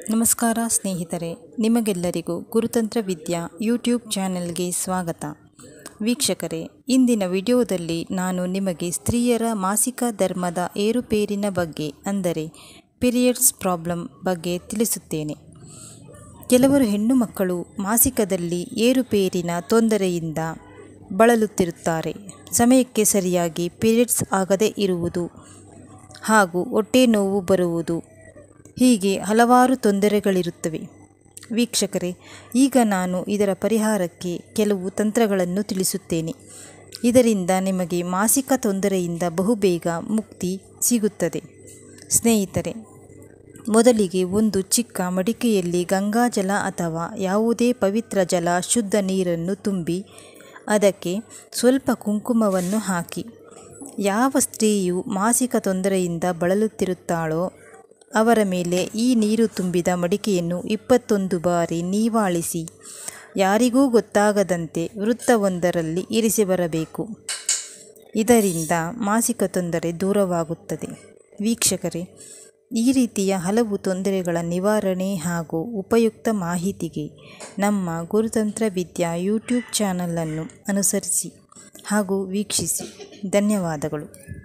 ನಮಸ್ಕಾರ ಸ್ನೇಹಿತರೆ ನಿಮಗೆಲ್ಲರಿಗೂ ಗುರುತಂತ್ರ ವಿದ್ಯಾ ಯೂಟ್ಯೂಬ್ ಚಾನೆಲ್ಗೆ ಸ್ವಾಗತ ವೀಕ್ಷಕರೇ ಇಂದಿನ ವಿಡಿಯೋದಲ್ಲಿ ನಾನು ನಿಮಗೆ ಸ್ತ್ರೀಯರ ಮಾಸಿಕ ಧರ್ಮದ ಏರುಪೇರಿನ ಬಗ್ಗೆ ಅಂದರೆ ಪೀರಿಯಡ್ಸ್ ಪ್ರಾಬ್ಲಮ್ ಬಗ್ಗೆ ತಿಳಿಸುತ್ತೇನೆ ಕೆಲವರು ಹೆಣ್ಣು ಮಕ್ಕಳು ಮಾಸಿಕದಲ್ಲಿ ಏರುಪೇರಿನ ತೊಂದರೆಯಿಂದ ಬಳಲುತ್ತಿರುತ್ತಾರೆ ಸಮಯಕ್ಕೆ ಸರಿಯಾಗಿ ಪೀರಿಯಡ್ಸ್ ಆಗದೇ ಇರುವುದು ಹಾಗೂ ಹೊಟ್ಟೆ ನೋವು ಬರುವುದು ಹೀಗೆ ಹಲವಾರು ತೊಂದರೆಗಳಿರುತ್ತವೆ ವೀಕ್ಷಕರೇ ಈಗ ನಾನು ಇದರ ಪರಿಹಾರಕ್ಕೆ ಕೆಲವು ತಂತ್ರಗಳನ್ನು ತಿಳಿಸುತ್ತೇನೆ ಇದರಿಂದ ನಿಮಗೆ ಮಾಸಿಕ ತೊಂದರೆಯಿಂದ ಬಹುಬೇಗ ಮುಕ್ತಿ ಸಿಗುತ್ತದೆ ಸ್ನೇಹಿತರೆ ಮೊದಲಿಗೆ ಒಂದು ಚಿಕ್ಕ ಮಡಿಕೆಯಲ್ಲಿ ಗಂಗಾಜಲ ಅಥವಾ ಯಾವುದೇ ಪವಿತ್ರ ಜಲ ಶುದ್ಧ ನೀರನ್ನು ತುಂಬಿ ಅದಕ್ಕೆ ಸ್ವಲ್ಪ ಕುಂಕುಮವನ್ನು ಹಾಕಿ ಯಾವ ಸ್ತ್ರೀಯು ಮಾಸಿಕ ತೊಂದರೆಯಿಂದ ಬಳಲುತ್ತಿರುತ್ತಾಳೋ ಅವರ ಮೇಲೆ ಈ ನೀರು ತುಂಬಿದ ಮಡಿಕೆಯನ್ನು ಇಪ್ಪತ್ತೊಂದು ಬಾರಿ ನೀವಾಳಿಸಿ ಯಾರಿಗೂ ಗೊತ್ತಾಗದಂತೆ ವೃತ್ತವೊಂದರಲ್ಲಿ ಇರಿಸಿ ಬರಬೇಕು ಇದರಿಂದ ಮಾಸಿಕ ತೊಂದರೆ ದೂರವಾಗುತ್ತದೆ ವೀಕ್ಷಕರೇ ಈ ರೀತಿಯ ಹಲವು ತೊಂದರೆಗಳ ನಿವಾರಣೆ ಹಾಗೂ ಉಪಯುಕ್ತ ಮಾಹಿತಿಗೆ ನಮ್ಮ ಗುರುತಂತ್ರ ವಿದ್ಯಾ ಯೂಟ್ಯೂಬ್ ಚಾನಲನ್ನು ಅನುಸರಿಸಿ ಹಾಗೂ ವೀಕ್ಷಿಸಿ ಧನ್ಯವಾದಗಳು